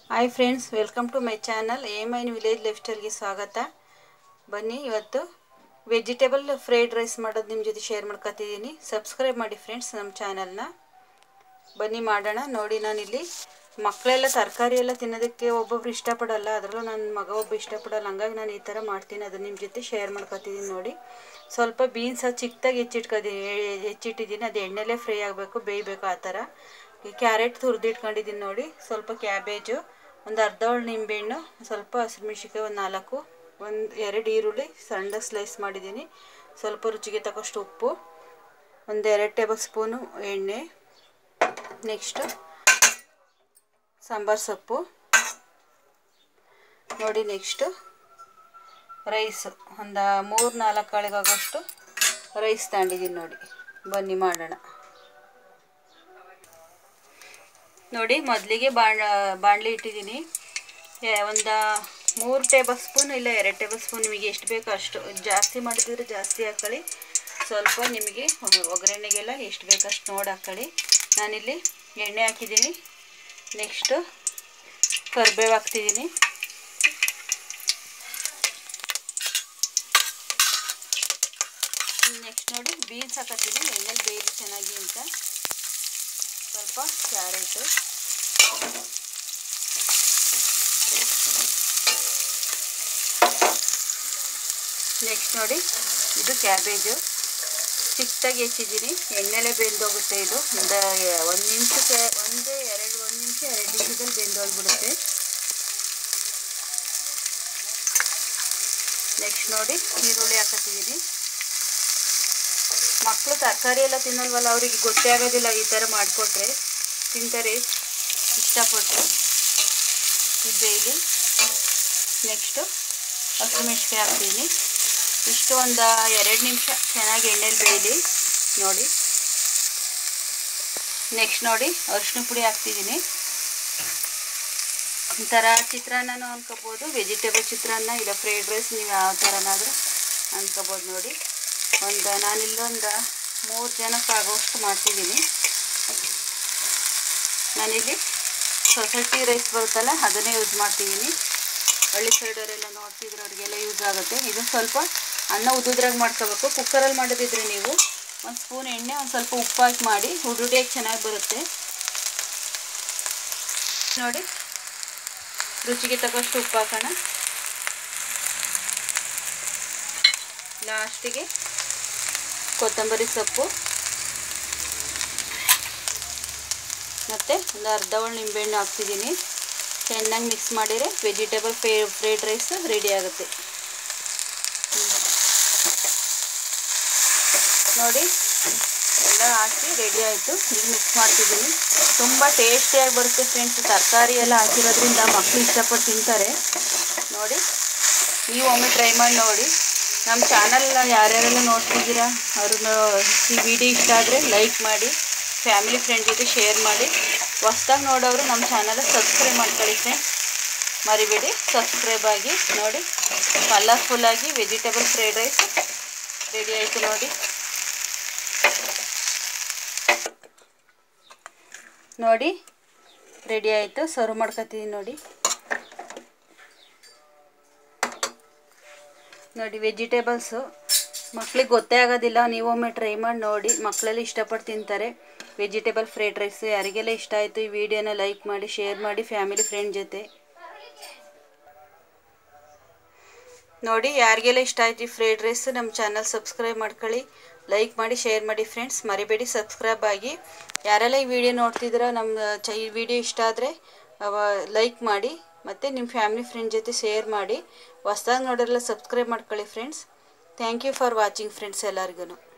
hi friends welcome to my channel a main village life ಸ್ಟೈಲ್ಗೆ ಸ್ವಾಗತ ಬನ್ನಿ ಇವತ್ತು ವೆಜಿಟೇಬಲ್ ಫ್ರೈಡ್ ರೈಸ್ ಮಾಡೋದು ನಿಮ್ಮ ಜೊತೆ ಶೇರ್ ಮಾಡ್ಕೊತಿದ್ದೀನಿ ಸಬ್ಸ್ಕ್ರೈಬ್ ಮಾಡಿ ಫ್ರೆಂಡ್ಸ್ ನಮ್ಮ ಚಾನಲ್ನ ಬನ್ನಿ ಮಾಡೋಣ ನೋಡಿ ನಾನಿಲ್ಲಿ ಮಕ್ಕಳೆಲ್ಲ ತರಕಾರಿ ಎಲ್ಲ ತಿನ್ನೋದಕ್ಕೆ ಒಬ್ಬೊಬ್ರು ಇಷ್ಟಪಡಲ್ಲ ಅದರಲ್ಲೂ ನನ್ನ ಮಗ ಒಬ್ಬ ಇಷ್ಟಪಡಲ್ಲ ಹಂಗಾಗಿ ನಾನು ಈ ಥರ ಮಾಡ್ತೀನಿ ಅದನ್ನು ನಿಮ್ಮ ಜೊತೆ ಶೇರ್ ಮಾಡ್ಕೊತಿದ್ದೀನಿ ನೋಡಿ ಸ್ವಲ್ಪ ಬೀನ್ಸ್ ಚಿಕ್ಕದಾಗಿ ಹೆಚ್ಚಿಟ್ಕೊತೀನಿ ಹೆಚ್ಚಿಟ್ಟಿದ್ದೀನಿ ಅದು ಎಣ್ಣೆಲೇ ಫ್ರೈ ಆಗಬೇಕು ಬೇಯಬೇಕು ಆ ಥರ ಈ ಕ್ಯಾರೆಟ್ ತುರಿದಿಟ್ಕೊಂಡಿದ್ದೀನಿ ನೋಡಿ ಸ್ವಲ್ಪ ಕ್ಯಾಬೇಜು ಒಂದು ಅರ್ಧ ಹೋಳು ನಿಂಬೆಹಣ್ಣು ಸ್ವಲ್ಪ ಹಸಿಮೆಣ್ಸಿಕಾಯಿ ಒಂದು ನಾಲ್ಕು ಒಂದು ಎರಡು ಈರುಳ್ಳಿ ಸಣ್ಣ ಸ್ಲೈಸ್ ಮಾಡಿದ್ದೀನಿ ಸ್ವಲ್ಪ ರುಚಿಗೆ ತಕ್ಕಷ್ಟು ಉಪ್ಪು ಒಂದು ಎರಡು ಟೇಬಲ್ ಸ್ಪೂನು ಎಣ್ಣೆ ನೆಕ್ಸ್ಟು ಸಾಂಬಾರು ಸೊಪ್ಪು ನೋಡಿ ನೆಕ್ಸ್ಟು ರೈಸು ಒಂದು ಮೂರು ನಾಲ್ಕು ಕಾಳಿಗಾಗೋಷ್ಟು ರೈಸ್ ತಗೊಂಡಿದ್ದೀನಿ ನೋಡಿ ಬನ್ನಿ ಮಾಡೋಣ ನೋಡಿ ಮೊದಲಿಗೆ ಬಾಣ ಬಾಣಲಿ ಇಟ್ಟಿದ್ದೀನಿ ಒಂದು ಮೂರು ಟೇಬಲ್ ಸ್ಪೂನ್ ಇಲ್ಲ ಎರಡು ಟೇಬಲ್ ಸ್ಪೂನ್ ನಿಮಗೆ ಎಷ್ಟು ಬೇಕೋ ಅಷ್ಟು ಜಾಸ್ತಿ ಮಾಡಿದ್ರೆ ಜಾಸ್ತಿ ಹಾಕ್ಕೊಳ್ಳಿ ಸ್ವಲ್ಪ ನಿಮಗೆ ಒಗ್ಗರಣೆಗೆಲ್ಲ ಎಷ್ಟು ಬೇಕೋ ಅಷ್ಟು ನೋಡಿ ಹಾಕ್ಕೊಳ್ಳಿ ನಾನಿಲ್ಲಿ ಎಣ್ಣೆ ಹಾಕಿದ್ದೀನಿ ನೆಕ್ಸ್ಟು ಕರಿಬೇವು ಹಾಕ್ತಿದ್ದೀನಿ ನೆಕ್ಸ್ಟ್ ನೋಡಿ ಬೀನ್ಸ್ ಹಾಕತ್ತೀನಿ ಎಣ್ಣೆಲಿ ಬೇಯಲಿ ಚೆನ್ನಾಗಿ ಅಂತ ಸ್ವಲ್ಪ ಕ್ಯಾರೆಟು ನೆಕ್ಸ್ಟ್ ನೋಡಿ ಇದು ಕ್ಯಾಬೇಜು ಚಿಕ್ಕದಾಗಿ ಹೆಚ್ಚಿದ್ದೀನಿ ಎಣ್ಣೆಲೆ ಬೆಂದೋಗುತ್ತೆ ಇದು ಒಂದು ಒಂದು ನಿಮಿಷಕ್ಕೆ ಒಂದೇ ಎರಡು ಒಂದು ನಿಮಿಷ ಎರಡು ನಿಮಿಷದಲ್ಲಿ ಬೆಂದೋಗ್ಬಿಡುತ್ತೆ ನೆಕ್ಸ್ಟ್ ನೋಡಿ ಈರುಳ್ಳಿ ಹಾಕತ್ತಿದ್ದೀನಿ ಮಕ್ಕಳು ತರಕಾರಿ ಎಲ್ಲ ತಿನ್ನಲ್ವಲ್ಲ ಅವರಿಗೆ ಗೊತ್ತೇ ಆಗೋದಿಲ್ಲ ಈ ಥರ ಮಾಡಿಕೊಟ್ರೆ ತಿಂತಾರೆ ಇಷ್ಟಪಟ್ಟು ಇದು ಬೇಯಲಿ ನೆಕ್ಸ್ಟು ಹಸಿಮೆಣ್ಸಿಕಾಯಿ ಹಾಕ್ತೀನಿ ಇಷ್ಟು ಒಂದು ಎರಡು ನಿಮಿಷ ಚೆನ್ನಾಗಿ ಎಣ್ಣೆಲಿ ಬೇಯಲಿ ನೋಡಿ ನೆಕ್ಸ್ಟ್ ನೋಡಿ ಅರಿಶಿನ ಪುಡಿ ಹಾಕ್ತಿದ್ದೀನಿ ಈ ಥರ ಚಿತ್ರಾನ್ನನೂ ಅನ್ಕೋಬೋದು ವೆಜಿಟೇಬಲ್ ಚಿತ್ರಾನ್ನ ಇಲ್ಲ ಫ್ರೈಡ್ ರೈಸ್ ನೀವು ಯಾವ ಥರನಾದರೂ ಅನ್ಕೋಬೋದು ನೋಡಿ ಒಂದು ನಾನಿಲ್ಲೊಂದು ಮೂರು ಜನಕ್ಕೆ ಆಗೋಷ್ಟು ಮಾಡ್ತಿದ್ದೀನಿ ನಾನಿಲ್ಲಿ ಸೊಸೈಟಿ ರೈಸ್ ಬರುತ್ತಲ್ಲ ಅದನ್ನೇ ಯೂಸ್ ಮಾಡ್ತಿದ್ದೀನಿ ಹಳ್ಳಿ ಸೈಡವರೆಲ್ಲ ನೋಡ್ತಿದ್ರೆ ಅವ್ರಿಗೆಲ್ಲ ಯೂಸ್ ಆಗುತ್ತೆ ಇದು ಸ್ವಲ್ಪ ಅನ್ನ ಉದುದ್ರಾಗ ಮಾಡ್ಕೋಬೇಕು ಕುಕ್ಕರಲ್ಲಿ ಮಾಡೋದಿದ್ರೆ ನೀವು ಒಂದು ಸ್ಪೂನ್ ಎಣ್ಣೆ ಒಂದು ಸ್ವಲ್ಪ ಉಪ್ಪು ಹಾಕಿ ಮಾಡಿ ಹುಡುಡಿಯಾಗಿ ಚೆನ್ನಾಗಿ ಬರುತ್ತೆ ನೋಡಿ ರುಚಿಗೆ ತಕ್ಕಷ್ಟು ಉಪ್ಪು ಹಾಕೋಣ ಲಾಸ್ಟಿಗೆ ಕೊತ್ತಂಬರಿ ಸೊಪ್ಪು ಮತ್ತು ಒಂದು ಅರ್ಧ ಒಳ್ಳೆ ನಿಂಬೆಹಣ್ಣು ಹಾಕ್ತಿದ್ದೀನಿ ಚೆನ್ನಾಗಿ ಮಿಕ್ಸ್ ಮಾಡಿದರೆ vegetable fry fried rice ready ಆಗುತ್ತೆ ನೋಡಿ ಎಲ್ಲ ಹಾಕಿ ರೆಡಿ ಆಯಿತು ಈಗ ಮಿಕ್ಸ್ ಮಾಡ್ತಿದ್ದೀನಿ ತುಂಬ ಟೇಸ್ಟಿಯಾಗಿ ಬರುತ್ತೆ ಫ್ರೆಂಡ್ಸ್ ತರಕಾರಿ ಎಲ್ಲ ಹಾಕಿರೋದ್ರಿಂದ ಮಕ್ಕಳು ಇಷ್ಟಪಟ್ಟು ತಿಂತಾರೆ ನೋಡಿ ನೀವು ಒಮ್ಮೆ ಟ್ರೈ ಮಾಡಿ ನೋಡಿ ನಮ್ಮ ಚಾನಲ್ನ ಯಾರ್ಯಾರೆಲ್ಲ ನೋಡ್ತಿದ್ದೀರಾ ಅವ್ರನ್ನ ಈ ವಿಡಿಯೋ ಇಷ್ಟ ಆದರೆ ಲೈಕ್ ಮಾಡಿ ಫ್ಯಾಮಿಲಿ ಫ್ರೆಂಡ್ ಜೊತೆ ಶೇರ್ ಮಾಡಿ ಹೊಸ್ದಾಗಿ ನೋಡೋರು ನಮ್ಮ ಚಾನಲ್ ಸಬ್ಸ್ಕ್ರೈಬ್ ಮಾಡ್ಕೊಳ್ಳಿ ಫ್ರೆಂಡ್ಸ್ ಮರಿಬೇಡಿ ಸಬ್ಸ್ಕ್ರೈಬ್ ಆಗಿ ನೋಡಿ ಕಲರ್ಫುಲ್ಲಾಗಿ ವೆಜಿಟೇಬಲ್ ಫ್ರೈಡ್ ರೈಸ್ ರೆಡಿ ಆಯಿತು ನೋಡಿ ನೋಡಿ ರೆಡಿ ಆಯಿತು ಸರ್ವ್ ಮಾಡ್ಕೊತೀನಿ ನೋಡಿ ನೋಡಿ ವೆಜಿಟೇಬಲ್ಸು ಮಕ್ಳಿಗೆ ಗೊತ್ತೇ ಆಗೋದಿಲ್ಲ ನೀವೊಮ್ಮೆ ಟ್ರೈ ಮಾಡಿ ನೋಡಿ ಮಕ್ಕಳೆಲ್ಲ ಇಷ್ಟಪಟ್ಟು ತಿಂತಾರೆ ವೆಜಿಟೇಬಲ್ ಫ್ರೈಡ್ ರೈಸ್ ಯಾರಿಗೆಲ್ಲ ಇಷ್ಟ ಆಯಿತು ಈ ವಿಡಿಯೋನ ಲೈಕ್ ಮಾಡಿ ಶೇರ್ ಮಾಡಿ ಫ್ಯಾಮಿಲಿ ಫ್ರೆಂಡ್ ಜೊತೆ ನೋಡಿ ಯಾರಿಗೆಲ್ಲ ಇಷ್ಟ ಆಯ್ತು ಈ ಫ್ರೈಡ್ ರೈಸ್ ನಮ್ಮ ಚಾನಲ್ ಸಬ್ಸ್ಕ್ರೈಬ್ ಮಾಡ್ಕೊಳ್ಳಿ ಲೈಕ್ ಮಾಡಿ ಶೇರ್ ಮಾಡಿ ಫ್ರೆಂಡ್ಸ್ ಮರಿಬೇಡಿ ಸಬ್ಸ್ಕ್ರೈಬ್ ಆಗಿ ಯಾರೆಲ್ಲ ಈ ವಿಡಿಯೋ ನೋಡ್ತಿದ್ದೀರೋ ನಮ್ಮ ಚ ಈ ವಿಡಿಯೋ ಇಷ್ಟ ಆದರೆ ಲೈಕ್ ಮಾಡಿ ಮತ್ತು ನಿಮ್ಮ ಫ್ಯಾಮಿಲಿ ಫ್ರೆಂಡ್ ಜೊತೆ ಶೇರ್ ಮಾಡಿ ಹೊಸ್ದಾಗಿ ನೋಡಿರಲ್ಲ ಸಬ್ಸ್ಕ್ರೈಬ್ ಮಾಡ್ಕೊಳ್ಳಿ friends thank you for watching friends ಎಲ್ಲರಿಗೂ